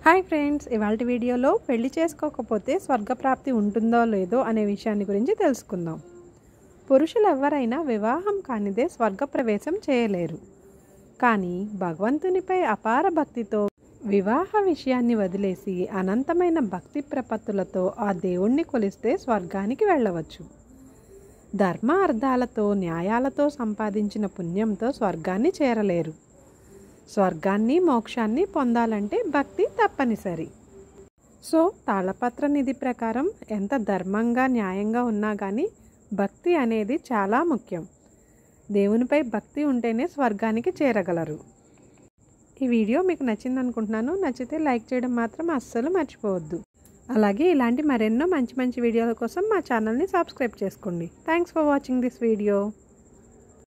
hi friends ఇవాళ వీడియోలో పెళ్లి చేసుకోకపోతే స్వర్గప్రాప్తి ఉంటుందో లేదో అనే విషయాన్ని గురించి తెలుసుకుందాం పురుషులు ఎవరైనా వివాహం కానిదే స్వర్గప్రవేశం చేయలేరు కానీ భగవంతునిపై అపార భక్తితో వివాహ విషయాన్ని వదిలేసి అనంతమైన భక్తి ప్రపత్తులతో ఆ దేవుణ్ణి కొలిస్తే స్వర్గానికి వెళ్ళవచ్చు ధర్మ అర్థాలతో న్యాయాలతో సంపాదించిన పుణ్యంతో స్వర్గాన్ని చేరలేరు స్వర్గాన్ని మోక్షాన్ని పొందాలంటే భక్తి తప్పనిసరి సో తాళపత్ర నిధి ప్రకారం ఎంత ధర్మంగా న్యాయంగా ఉన్నా కానీ భక్తి అనేది చాలా ముఖ్యం దేవునిపై భక్తి ఉంటేనే స్వర్గానికి చేరగలరు ఈ వీడియో మీకు నచ్చింది అనుకుంటున్నాను నచ్చితే లైక్ చేయడం మాత్రం అస్సలు మర్చిపోవద్దు అలాగే ఇలాంటి మరెన్నో మంచి మంచి వీడియోల కోసం మా ఛానల్ని సబ్స్క్రైబ్ చేసుకోండి thanks for watching this video